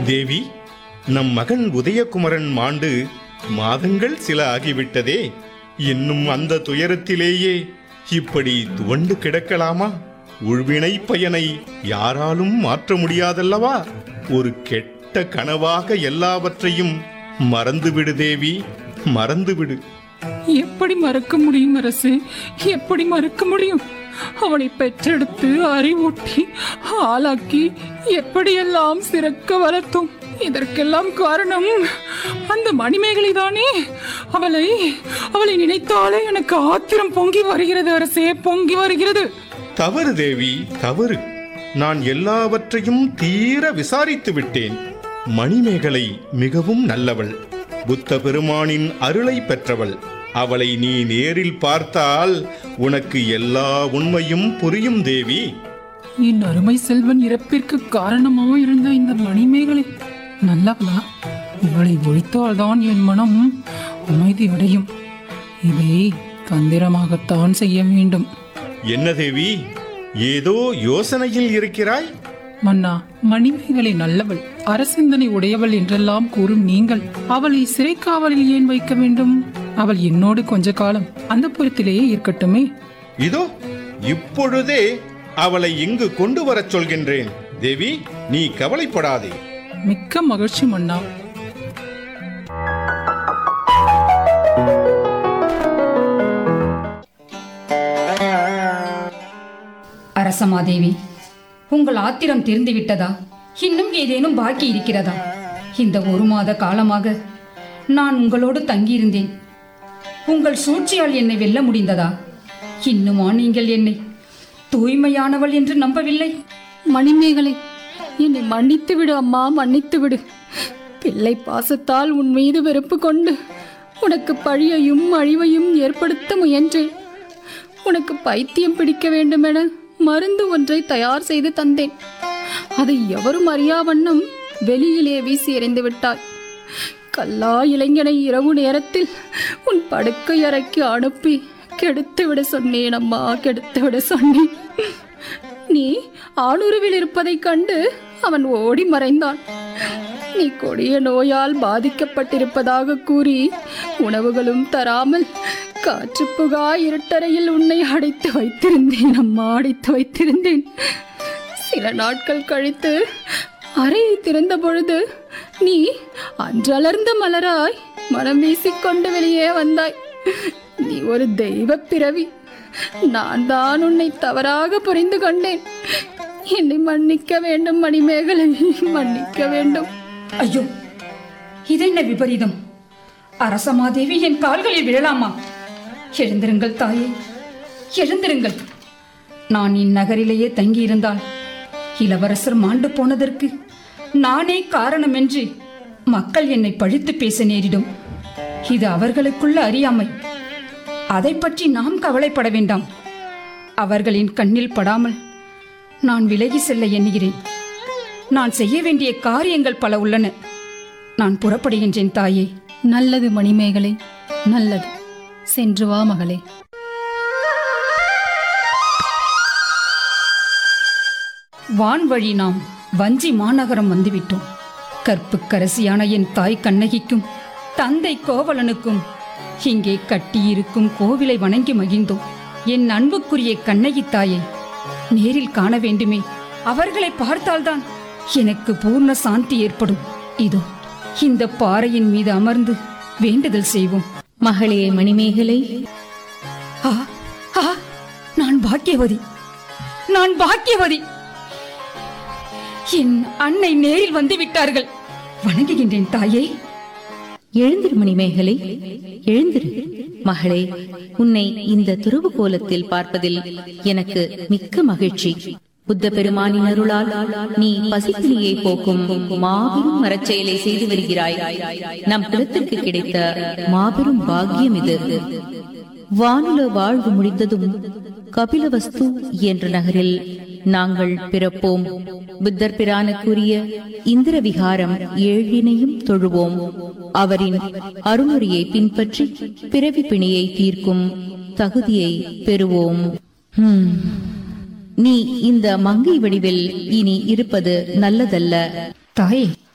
தேவி நம் மகன் உதயகுமரன் மாண்டு மாதங்கள் சில ஆகிவிட்டதே இன்னும் அந்த துயரத்திலேயே இப்படி துவண்டு கிடக்கலாமா உள்வினை பயனை யாராலும் மாற்ற முடியாதல்லவா ஒரு கெட்ட கனவாக எல்லாவற்றையும் மறந்துவிடு தேவி மறந்துவிடு எப்படி மறக்க முடியும் அரசு எப்படி மறக்க முடியும் அவனை பெற்றெடுத்து அறிவூட்டி ஆளாக்கி எப்படியெல்லாம் சிறக்க வளர்த்தோம் இதற்கெல்லாம் காரணம் அந்த மணிமேகலை தானே அவளை அவளை நினைத்தாலே எனக்கு ஆத்திரம் பொங்கி வருகிறது அரசே பொங்கி வருகிறது தவறு தேவி தவறு நான் எல்லாவற்றையும் தீர விசாரித்து விட்டேன் மணிமேகலை மிகவும் நல்லவள் புத்த பெருமானின் அருளை பெற்றவள் அவளை நீ நேரில் பார்த்தால் உனக்கு எல்லா உண்மையும் புரியும் தேவி என் அருமை செல்வன் இறப்பிற்கு காரணமாக இருந்த இந்த மணிமேகலை நல்லவளா இவளை ஒழித்தால்தான் என் மனம் அமைதி அடையும் இதை தந்திரமாகத்தான் செய்ய வேண்டும் என்ன தேவி ஏதோ யோசனையில் இருக்கிறாய் மன்னா மணிமேகலை நல்லவள் அரசிந்தனை உடையவள் என்றெல்லாம் கூறும் நீங்கள் அவளை சிறை காவலில் ஏன் வைக்க வேண்டும் அவள் என்னோடு கொஞ்ச காலம் அந்த புறத்திலேயே இருக்கட்டுமே இதோ இப்பொழுதே அவளை இங்கு கொண்டு வரச் சொல்கின்றேன் தேவி நீ கவலைப்படாதே மிக்க மகிழ்ச்சி மன்னா அரசமாதேவி உங்கள் ஆத்திரம் தீர்ந்து விட்டதா இன்னும் ஏதேனும் பாக்கி இருக்கிறதா இந்த ஒரு மாத காலமாக நான் உங்களோடு தங்கியிருந்தேன் உங்கள் சூழ்ச்சியால் என்னை வெல்ல முடிந்ததா இன்னுமா நீங்கள் என்னை தூய்மையானவள் என்று நம்பவில்லை மணிமேகலை என்னை மன்னித்து விடு அம்மா மன்னித்து விடு பிள்ளை பாசத்தால் உன் மீது வெறுப்பு கொண்டு உனக்கு பழியையும் அழிவையும் ஏற்படுத்த முயன்றேன் உனக்கு பைத்தியம் பிடிக்க வேண்டுமென மருந்து ஒன்றை தயார் செய்து தந்தேன் அதை எவரும் அறியா வண்ணம் வெளியிலே வீசி எறிந்து விட்டாய் கல்லா இளைஞனை இரவு நேரத்தில் உன் படுக்கை அறைக்கு அனுப்பி கெடுத்து விட சொன்னேன் அம்மா கெடுத்து விட சொன்னேன் நீ ஆணுருவில் இருப்பதைக் கண்டு அவன் ஓடி மறைந்தான் நீ கொடிய நோயால் பாதிக்கப்பட்டிருப்பதாக கூறி உணவுகளும் தராமல் காற்று புகா இருட்டறையில் உன்னை அடைத்து வைத்திருந்தேன் அம்மா அடைத்து வைத்திருந்தேன் சில நாட்கள் கழித்து அறையை திறந்த பொழுது நீ அன்றலர்ந்த மலராய் மனம் வீசிக்கொண்டு வெளியே வந்தாய் நீ ஒரு தெய்வ பிறவி நான் தான் உன்னை தவறாக புரிந்து கொண்டேன் என்னை மன்னிக்க வேண்டும் மணிமேகலை மன்னிக்க வேண்டும் ஐயோ இதென்ன விபரீதம் அரசமாதேவி என் கால்களில் விழலாமா எழுந்திருங்கள் தாயே எழுந்திருங்கள் நான் இந்நகரிலேயே தங்கியிருந்தால் இளவரசர் மாண்டு போனதற்கு நானே காரணமென்று மக்கள் என்னை பழித்து பேச நேரிடும் இது அவர்களுக்குள்ள அறியாமை அதை பற்றி நாம் கவலைப்பட வேண்டாம் அவர்களின் கண்ணில் படாமல் நான் விலகி செல்ல எண்ணுகிறேன் நான் செய்ய வேண்டிய காரியங்கள் பல உள்ளன நான் புறப்படுகின்றேன் தாயே நல்லது மணிமேகலை நல்லது சென்று வா மகளே வான்வழி நாம் வஞ்சி மாநகரம் வந்துவிட்டோம் கற்புக்கரசியான என் தாய் கண்ணகிக்கும் தந்தை கோவலனுக்கும் இங்கே கட்டியிருக்கும் கோவிலை வணங்கி மகிழ்ந்தோம் என் அன்புக்குரிய கண்ணகி தாயை நேரில் காண வேண்டுமே அவர்களை பார்த்தால்தான் எனக்கு பூர்ண சாந்தி ஏற்படும் இதோ இந்த பாறையின் மீது அமர்ந்து வேண்டுதல் செய்வோம் மகளே மணிமேகலை ஆ ஆ நான் பாக்கியவதி நான் பாக்கியவதி என் அன்னை நேரில் வந்து விட்டார்கள் வணங்குகின்றேன் தாயே எழுந்திரு மணிமேகலை எழுந்திரு மகளே உன்னை இந்த துருவு கோலத்தில் பார்ப்பதில் எனக்கு மிக்க மகிழ்ச்சி புத்த பெருமானின் அருளால் நீ பசிப்பிலியை போக்கும் மாபெரும் மரச்செயலை செய்து வருகிறாய் நம் குலத்திற்கு கிடைத்த மாபெரும் பாக்கியம் இது வானுல வாழ்வு முடிந்ததும் கபிலவஸ்து என்ற நகரில் நாங்கள் பிறப்போம் புத்தர் பிரானுக்குரிய இந்திர விகாரம் ஏழினையும் தொழுவோம் அவரின் அருமுறையை பின்பற்றி பிறவி பிணியை தீர்க்கும் தகுதியை பெறுவோம் ஹம். நீ இந்த மங்கை வடிவில் இனி இருப்பது நல்லதல்ல தாயே